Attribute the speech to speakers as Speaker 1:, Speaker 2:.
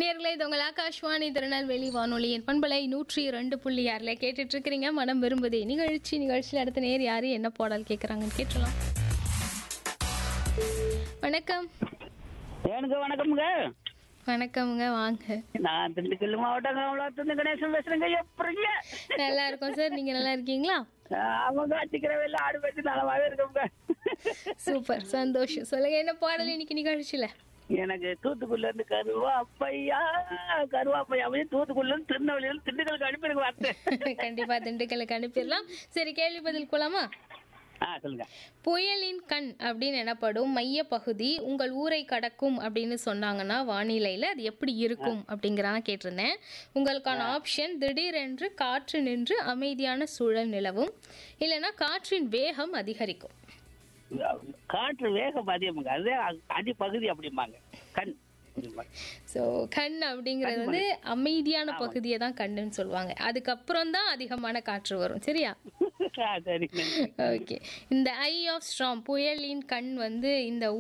Speaker 1: நேர்களே இது உங்கள் ஆகாஷ்வாணி திருநெல்வேலி வானொலியின் பண்பலை நூற்றி இரண்டு புள்ளி ஆறில் கேட்டுட்டு இருக்கிறீங்க மனம் விரும்புதே நிகழ்ச்சி நிகழ்ச்சியில் அடுத்த நேர் யாரு என்ன பாடல் கேட்குறாங்கன்னு கேட்டலாம் வணக்கம்
Speaker 2: எனக்கு வணக்கம்ங்க
Speaker 1: வணக்கம்ங்க வாங்க
Speaker 2: நான் திண்டுக்கல் மாவட்டம் காமலாத்திருந்து கணேசன் பேசுறேங்க எப்படிங்க
Speaker 1: நல்லா இருக்கோம் சார் நீங்க நல்லா இருக்கீங்களா
Speaker 2: அவங்க அடிக்கிற வேலை ஆடு வச்சு நலமாவே இருக்கோங்க
Speaker 1: சூப்பர் சந்தோஷம் சொல்லுங்க என்ன பாடல் இன்னைக்கு நிகழ்ச்சியில
Speaker 2: எனக்கு தூத்துக்குடில இருந்து கருவாப்பையா கருவாப்பையா அப்படியே தூத்துக்குடில இருந்து திருநெல்வேலியில இருந்து திண்டுக்கலுக்கு அனுப்பிடுங்க வார்த்தை
Speaker 1: கண்டிப்பா திண்டுக்கலுக்கு அனுப்பிடலாம் சரி கேள்வி பதில் போலாமா
Speaker 2: ஆ சொல்லுங்க
Speaker 1: புயலின் கண் அப்படின்னு எனப்படும் மைய பகுதி உங்கள் ஊரை கடக்கும் அப்படின்னு சொன்னாங்கன்னா வானிலையில் அது எப்படி இருக்கும் அப்படிங்கிறதான் கேட்டிருந்தேன் உங்களுக்கான ஆப்ஷன் திடீரென்று காற்று நின்று அமைதியான சூழல் நிலவும் இல்லைன்னா காற்றின் வேகம் அதிகரிக்கும்
Speaker 2: காற்று வேகம் அதிகமாங்க அதே அடி பகுதி அப்படிம்பாங்க கண் அப்படிம்பாங்க.
Speaker 1: ஸோ கண் அப்படிங்கிறது வந்து அமைதியான பகுதியை தான் கண்ணுன்னு சொல்லுவாங்க அதுக்கப்புறம் தான் அதிகமான காற்று வரும் சரியா
Speaker 2: ஆ, சரிங்க
Speaker 1: ஓகே இந்த ஐ ஆஃப் ஸ்ட்ராம் புயலின் கண் வந்து இந்த